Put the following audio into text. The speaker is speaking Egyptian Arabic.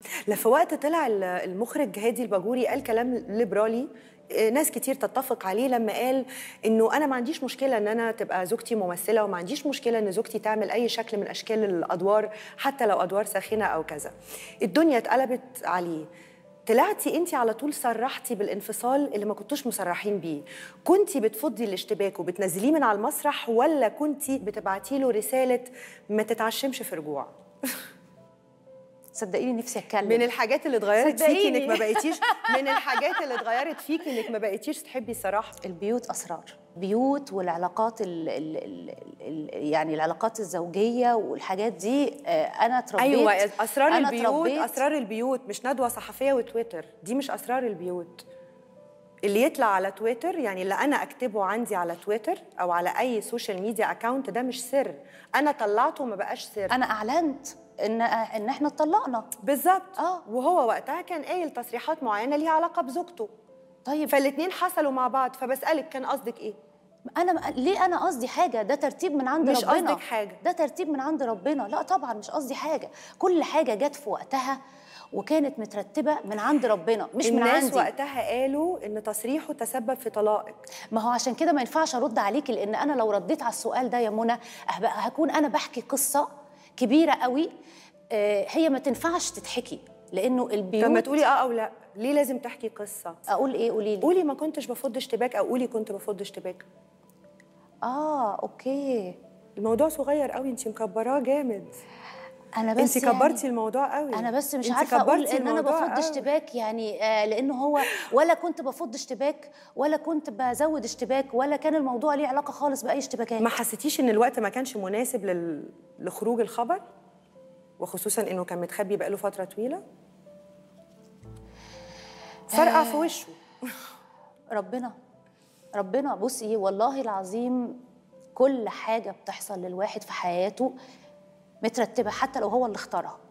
لا في وقت طلع ال- المخرج هادي الباجوري قال كلام ليبرالي آه، ناس كتير تتفق عليه لما قال انه انا ما عنديش مشكله ان انا تبقى زوجتي ممثله وما عنديش مشكله ان زوجتي تعمل اي شكل من اشكال الادوار حتى لو ادوار ساخنه او كذا الدنيا اتقلبت عليه طلعتي انت على طول صرحتي بالانفصال اللي ما كنتوش مصرحين بيه كنتي بتفضي الاشتباك وبتنزليه من على المسرح ولا كنتي بتبعتي له رساله ما تتعشمش في رجوع صدقيني نفسي اتكلم من الحاجات اللي اتغيرت فيكي صدقيني. انك ما بقيتيش من الحاجات اللي اتغيرت فيكي انك ما بقيتيش تحبي الصراحه البيوت اسرار بيوت والعلاقات ال ال ال ال يعني العلاقات الزوجيه والحاجات دي آه، انا اتربيت ايوه اسرار أنا البيوت اتربيت- اسرار البيوت مش ندوه صحفيه وتويتر دي مش اسرار البيوت اللي يطلع على تويتر يعني اللي انا اكتبه عندي على تويتر او على اي سوشيال ميديا اكاونت ده مش سر انا طلعته وما بقاش سر انا اعلنت ان ان احنا اتطلقنا بالظبط آه. وهو وقتها كان قايل تصريحات معينه ليها علاقه بزوجته طيب فالاثنين حصلوا مع بعض فبسالك كان قصدك ايه انا ليه انا قصدي حاجه ده ترتيب من عند مش ربنا قصدك حاجة. ده ترتيب من عند ربنا لا طبعا مش قصدي حاجه كل حاجه جت في وقتها وكانت مترتبه من عند ربنا مش من الناس عندي وقتها قالوا ان تصريحه تسبب في طلاقك ما هو عشان كده ما ينفعش ارد عليكي لان انا لو رديت على السؤال ده يا منى هبقى- هكون انا بحكي قصه كبيره قوي آه، هي ما تنفعش تتحكي لانه البيوت طب ما تقولي اه او لا ليه لازم تحكي قصه اقول ايه قولي لي قولي ما كنتش بفض اشتباك او قولي كنت بفض اشتباك اه اوكي الموضوع صغير قوي انت مكبراه جامد انا بس انت يعني كبرتي الموضوع قوي انا بس مش انت عارفه اقول كبرتي ان انا الموضوع بفض قوي. اشتباك يعني آه لانه هو ولا كنت بفض اشتباك ولا كنت بزود اشتباك ولا كان الموضوع ليه علاقه خالص باي اشتباكات ما حسيتيش ان الوقت ما كانش مناسب لل... لخروج الخبر وخصوصا انه كان متخبي بقاله فتره طويله فرقع في وشه ربنا ربنا بصي والله العظيم كل حاجه بتحصل للواحد في حياته مترتبه حتى لو هو اللي اختارها